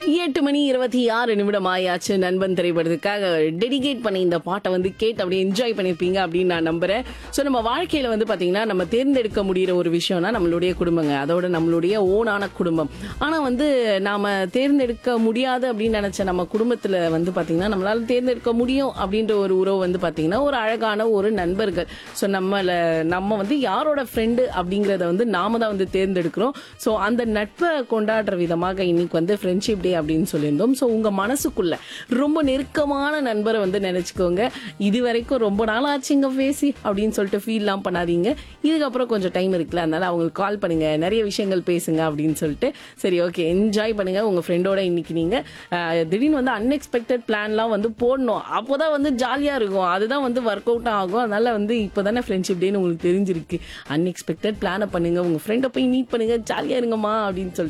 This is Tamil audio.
எட்டு மணி இருபத்தி ஆறு நிமிடம் ஆயாச்சு நண்பன் திரைப்படத்துக்காக டெடிகேட் பண்ணி இந்த பாட்டை வந்து கேட்டு அப்படியே என்ஜாய் பண்ணியிருப்பீங்க அப்படின்னு நான் நம்புறேன் ஸோ நம்ம வாழ்க்கையில வந்து பாத்தீங்கன்னா நம்ம தேர்ந்தெடுக்க முடியிற ஒரு விஷயம்னா நம்மளுடைய குடும்பங்க அதோட நம்மளுடைய ஓனான குடும்பம் ஆனா வந்து நாம தேர்ந்தெடுக்க முடியாது அப்படின்னு நினைச்ச நம்ம குடும்பத்துல வந்து பாத்தீங்கன்னா நம்மளால தேர்ந்தெடுக்க முடியும் அப்படின்ற ஒரு உறவு வந்து பாத்தீங்கன்னா ஒரு அழகான ஒரு நண்பர்கள் ஸோ நம்மள நம்ம வந்து யாரோட ஃப்ரெண்டு அப்படிங்கறத வந்து நாம தான் வந்து தேர்ந்தெடுக்கிறோம் ஸோ அந்த நட்பை கொண்டாடுற விதமாக இன்னைக்கு வந்து ஃப்ரெண்ட்ஷிப் டே அப்படின்னு சொல்லியிருந்தோம் ஸோ உங்க மனசுக்குள்ள ரொம்ப நெருக்கமான நண்பரை வந்து நினைச்சுக்கோங்க இது வரைக்கும் ரொம்ப நாள் ஆச்சுங்க பேசி அப்படின்னு சொல்லிட்டு ஃபீல்லாம் பண்ணாதீங்க இதுக்கப்புறம் கொஞ்சம் டைம் இருக்குல்ல அதனால அவங்களுக்கு கால் பண்ணுங்க நிறைய விஷயங்கள் பேசுங்க அப்படின்னு சொல்லிட்டு சரி ஓகே என்ஜாய் பண்ணுங்க உங்க ஃப்ரெண்டோட இன்னைக்கு நீங்க அஹ், திடீர்னு வந்து அன்எக்ஸ்பெக்டட் பிளான்லாம் வந்து போடணும் அப்போதான் வந்து ஜாலியா இருக்கும் அதுதான் வந்து ஒர்க் அவுட் ஆகும் அதனால வந்து இப்போதானே ஃப்ரெண்ட்ஷிப் டேன்னு உங்களுக்கு தெரிஞ்சிருக்கு அன்எக்ஸ்பெக்டட் பிளானை பண்ணுங்க உங்க ஃப்ரெண்டை போய் மீட் பண்ணுங்க ஜாலியா இருங்கம்மா அப்படின்னு சொல்லிட்டு